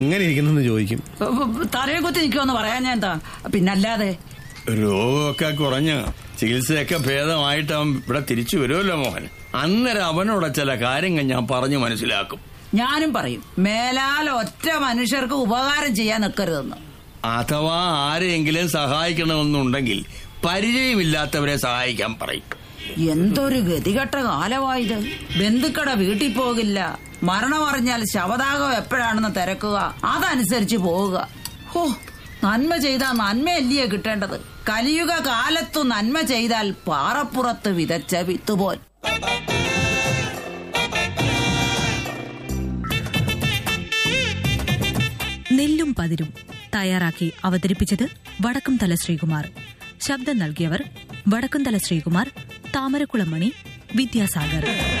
എങ്ങനെ ഇരിക്കുന്നെന്ന് ചോദിക്കും തലയെ കുത്തി നിൽക്കുമെന്ന് പറയാൻ ഞാൻ എന്താ പിന്നല്ലാതെ രോഗമൊക്കെ കുറഞ്ഞ് ചികിത്സയൊക്കെ ഭേദമായിട്ട് അവൻ ഇവിടെ തിരിച്ചു വരുമല്ലോ മോഹൻ അന്നേരം അവനോട് ചില കാര്യങ്ങൾ ഞാൻ പറഞ്ഞു മനസ്സിലാക്കും ഞാനും പറയും മേലാൽ ഒറ്റ മനുഷ്യർക്ക് ഉപകാരം ചെയ്യാൻ നിൽക്കരുതെന്ന് അഥവാ ആരെയെങ്കിലും സഹായിക്കണമെന്നുണ്ടെങ്കിൽ പരിചയമില്ലാത്തവരെ സഹായിക്കാൻ പറയും എന്തൊരു ഗതികെട്ട കാലമായത് ബന്ധുക്കളുടെ വീട്ടിൽ പോകില്ല മരണം അറിഞ്ഞാൽ ശവദാഹം എപ്പോഴാണെന്ന് തിരക്കുക അതനുസരിച്ച് പോവുക ഹോ നന്മ ചെയ്താൽ നന്മയല്ലയോ കിട്ടേണ്ടത് കലിയുഗ കാലത്തു നന്മ ചെയ്താൽ പാറപ്പുറത്ത് വിതച്ച വിത്തുപോൽ നെല്ലും പതിരും തയ്യാറാക്കി അവതരിപ്പിച്ചത് വടക്കുംതല ശ്രീകുമാർ ശബ്ദം നൽകിയവർ വടക്കുംതല ശ്രീകുമാർ താമരക്കുളമണി വിദ്യാസാഗർ